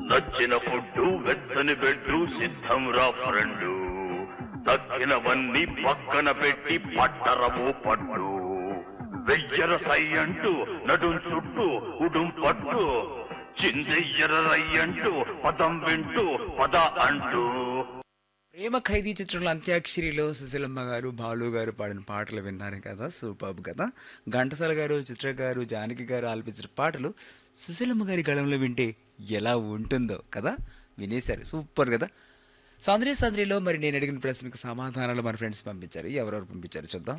నచ్చిన ఫుడ్డు వెచ్చని బెడ్డు సిద్ధం రా ఫ్రెండు తక్కినవన్నీ పక్కన పెట్టి పట్టరము పట్టు వెయ్యర సై అంటూ నడుం చుట్టూ ఉడుం పట్టు చిందెయ్యర రై అంటూ పదం వింటూ పద అంటూ ప్రేమ ఖైదీ చిత్రంలో అంత్యాక్షరిలో సుశీలమ్మ గారు బాలు గారు పాడిన పాటలు విన్నారు కదా సూపర్ కదా ఘంటసాల గారు చిత్ర గారు జానకి గారు ఆలపించిన పాటలు సుశీలమ్మ గారి గళంలో వింటే ఎలా ఉంటుందో కదా వినేశారు సూపర్ కదా సంద్రీ సంద్రిలో మరి నేను అడిగిన ప్రశ్నకు సమాధానాలు మన ఫ్రెండ్స్ పంపించారు ఎవరెవరు పంపించారు చూద్దాం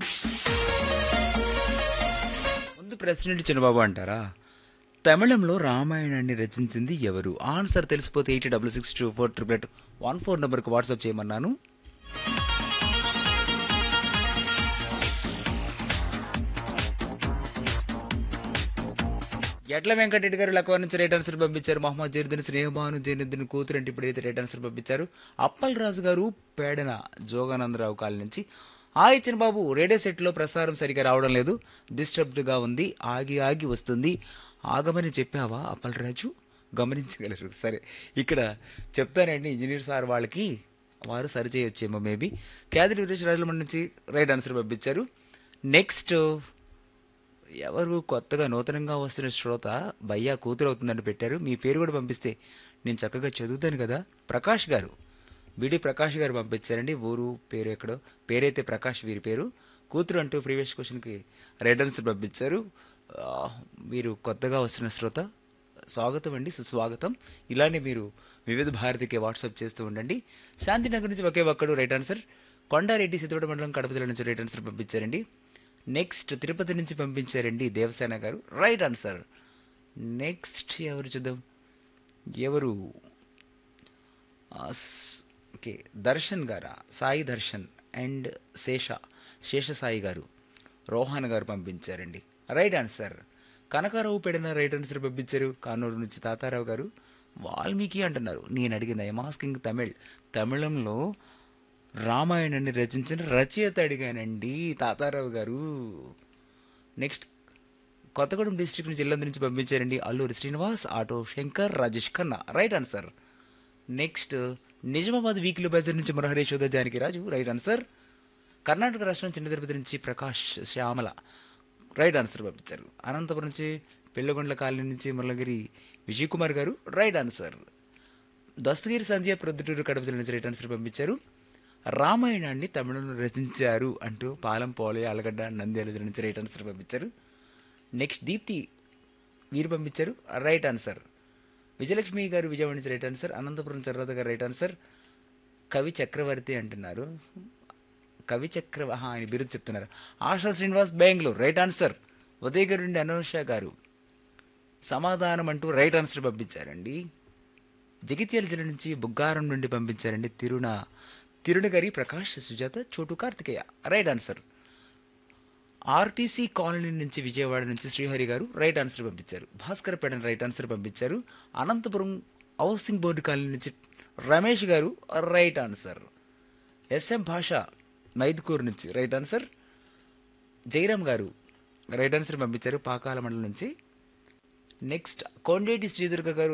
ముందు ప్రెసిడెంట్ చిన్నబాబు అంటారా తమిళంలో రామాయణాన్ని రచించింది ఎవరు ఆన్సర్ తెలిసిపోతే eighty double six two four triple eight one four నెంబర్కి వాట్సాప్ చేయమన్నాను ఎట్ల వెంకటరెడ్డి గారు లక్వ నుంచి రైట్ ఆన్సర్ పంపించారు మహమ్మద్ జైనుద్దీన్ స్నేహభాను జైనుద్దీన్ కూతురు అంటే ఇప్పుడైతే రైట్ ఆన్సర్ పంపించారు అప్పల్ రాజు గారు పేడన జోగానందరావు కాలనీ నుంచి ఆ ఇచ్చిన బాబు రేడియో సెట్లో ప్రసారం సరిగా రావడం లేదు డిస్టర్బ్డ్గా ఉంది ఆగి ఆగి వస్తుంది ఆగమని చెప్పావా అప్పల్ రాజు గమనించగలరు సరే ఇక్కడ చెప్తానండి ఇంజనీర్ సార్ వాళ్ళకి వారు సరి చేయొచ్చేమో మేబీ క్యాదిరి వీరేష్ రాజుల నుంచి రైట్ ఆన్సర్ పంపించారు నెక్స్ట్ ఎవరు కొత్తగా నూతనంగా వస్తున్న శ్రోత భయ్యా కూతురు అవుతుందని పెట్టారు మీ పేరు కూడా పంపిస్తే నేను చక్కగా చదువుతాను కదా ప్రకాష్ గారు బిడి ప్రకాష్ గారు పంపించారండి ఊరు పేరు ఎక్కడో పేరైతే ప్రకాష్ వీరి పేరు కూతురు అంటూ ప్రీవియస్ క్వశ్చన్కి రెడ్ ఆన్సర్ పంపించారు ఆ, మీరు కొత్తగా వస్తున్న శ్రోత స్వాగతం అండి సుస్వాగతం ఇలానే మీరు వివిధ భారతికి వాట్సాప్ చేస్తూ ఉండండి శాంతినగర్ నుంచి ఒకే ఒక్కడు రైట్ ఆన్సర్ కొండారెడ్డి సిద్ధవడ మండలం కడప జిల్లా నుంచి రైట్ ఆన్సర్ పంపించారండి నెక్స్ట్ తిరుపతి నుంచి పంపించారండి దేవసేన గారు రైట్ ఆన్సర్ నెక్స్ట్ ఎవరు చూద్దాం ఎవరు ఆ, స్- ఓకే దర్శన్ గారా సాయి దర్శన్ అండ్ శేష శేష సాయి గారు రోహన్ గారు పంపించారండి రైట్ ఆన్సర్ కనకారావు పెడిన రైట్ ఆన్సర్ పంపించారు కానూరు నుంచి తాతారావు గారు వాల్మీకి అంటున్నారు నేను అడిగింది ఐఎమ్ ఆస్కింగ్ తమిళ్ తమిళంలో రామాయణాన్ని రచించిన రచయిత అడిగానండి తాతారావు గారు నెక్స్ట్ కొత్తగూడెం డిస్ట్రిక్ట్ నుంచి ఇల్లందు నుంచి పంపించారండి Alluri Srinivas auto Shankar Rajesh Khanna right answer next Nizamabad weekly బజార్ నుంచి మురహరి యశోద జానకి రాజు రైట్ ఆన్సర్ కర్ణాటక రాష్ట్రం చిన్న తిరుపతి నుంచి ప్రకాష్ శ్యామల రైట్ ఆన్సర్ పంపించారు అనంతపురం నుంచి పెళ్ళగొండ్ల కాలనీ నుంచి మురళగిరి విజయ్ కుమార్ గారు రైట్ ఆన్సర్ దస్తగిరి సంధ్య ప్రొద్దుటూరు కడప జిల్లా నుంచి రైట్ ఆన్సర్ పంపించారు రామాయణాన్ని తమిళంలో రచించారు అంటూ పాలం పోలే అలగడ్డ నంద్యాల జిల్లా నుంచి రైట్ ఆన్సర్ పంపించారు నెక్స్ట్ దీప్తి వీరు పంపించారు రైట్ ఆన్సర్ విజయలక్ష్మి గారు విజయవాడ నుంచి రైట్ ఆన్సర్ అనంతపురం చర్రద గారు రైట్ ఆన్సర్ కవి చక్రవర్తి అంటున్నారు కవి చక్ర ఆహా, ఆయన బిరుదు చెప్తున్నారు ఆశా శ్రీనివాస్ బెంగళూరు రైట్ ఆన్సర్ ఉదయ్ గారు నుండి అనూష గారు సమాధానం అంటూ రైట్ ఆన్సర్ పంపించారండి జగిత్యాల జిల్లా నుంచి బుగ్గారం నుండి పంపించారండి తిరుణ తిరుణగరి Prakash Sujatha Chotu Karthikeya right answer RTC colony నుంచి విజయవాడ నుంచి శ్రీహరి గారు రైట్ ఆన్సర్ పంపించారు భాస్కర్ పేడన్ రైట్ ఆన్సర్ పంపించారు అనంతపురం హౌసింగ్ బోర్డు కాలనీ నుంచి రమేష్ గారు రైట్ ఆన్సర్ ఎస్ఎం భాష మైదుకూరు నుంచి రైట్ ఆన్సర్ జయరామ్ గారు రైట్ ఆన్సర్ పంపించారు పాకాల మండలం నుంచి నెక్స్ట్ కొండేటి శ్రీదుర్గ గారు